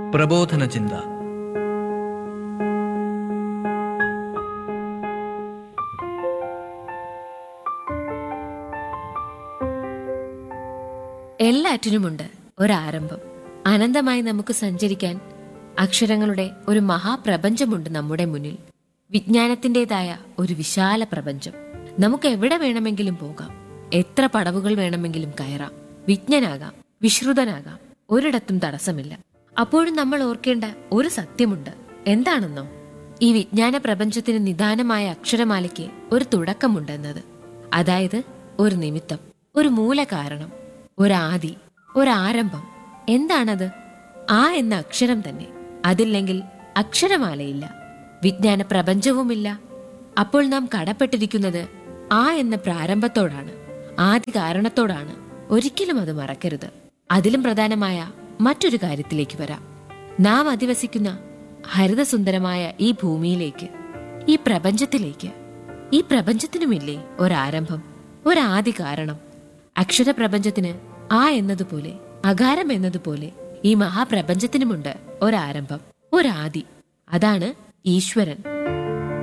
പ്രബോധന ചിന്ത എല്ലാറ്റിനുമുണ്ട് ഒരാരംഭം അനന്തമായി നമുക്ക് സഞ്ചരിക്കാൻ അക്ഷരങ്ങളുടെ ഒരു മഹാപ്രപഞ്ചമുണ്ട് നമ്മുടെ മുന്നിൽ വിജ്ഞാനത്തിൻ്റെതായ ഒരു വിശാല പ്രപഞ്ചം നമുക്ക് എവിടെ വേണമെങ്കിലും പോകാം എത്ര പടവുകൾ വേണമെങ്കിലും കയറാം വിജ്ഞനാകാം വിശ്രുതനാകാം ഒരിടത്തും തടസ്സമില്ല അപ്പോഴും നമ്മൾ ഓർക്കേണ്ട ഒരു സത്യമുണ്ട് എന്താണെന്നോ ഈ വിജ്ഞാന പ്രപഞ്ചത്തിന് നിദാനമായ അക്ഷരമാലയ്ക്ക് ഒരു തുടക്കമുണ്ടെന്നത് അതായത് ഒരു നിമിത്തം ഒരു മൂലകാരണം ഒരാദി ഒരാരംഭം എന്താണത് ആ എന്ന അക്ഷരം തന്നെ അതില്ലെങ്കിൽ അക്ഷരമാലയില്ല വിജ്ഞാന പ്രപഞ്ചവുമില്ല അപ്പോൾ നാം കടപ്പെട്ടിരിക്കുന്നത് ആ എന്ന പ്രാരംഭത്തോടാണ് ആദ്യ കാരണത്തോടാണ് ഒരിക്കലും അത് മറക്കരുത് അതിലും പ്രധാനമായ മറ്റൊരു കാര്യത്തിലേക്ക് വരാം നാം അധിവസിക്കുന്ന ഹരിതസുന്ദരമായ ഈ ഭൂമിയിലേക്ക് ഈ പ്രപഞ്ചത്തിലേക്ക് ഈ പ്രപഞ്ചത്തിനുമില്ലേ ഒരാരംഭം ഒരാദി കാരണം അക്ഷരപ്രപഞ്ചത്തിന് ആ എന്നതുപോലെ അകാരം എന്നതുപോലെ ഈ മഹാപ്രപഞ്ചത്തിനുമുണ്ട് ഒരാരംഭം ഒരാദി അതാണ് ഈശ്വരൻ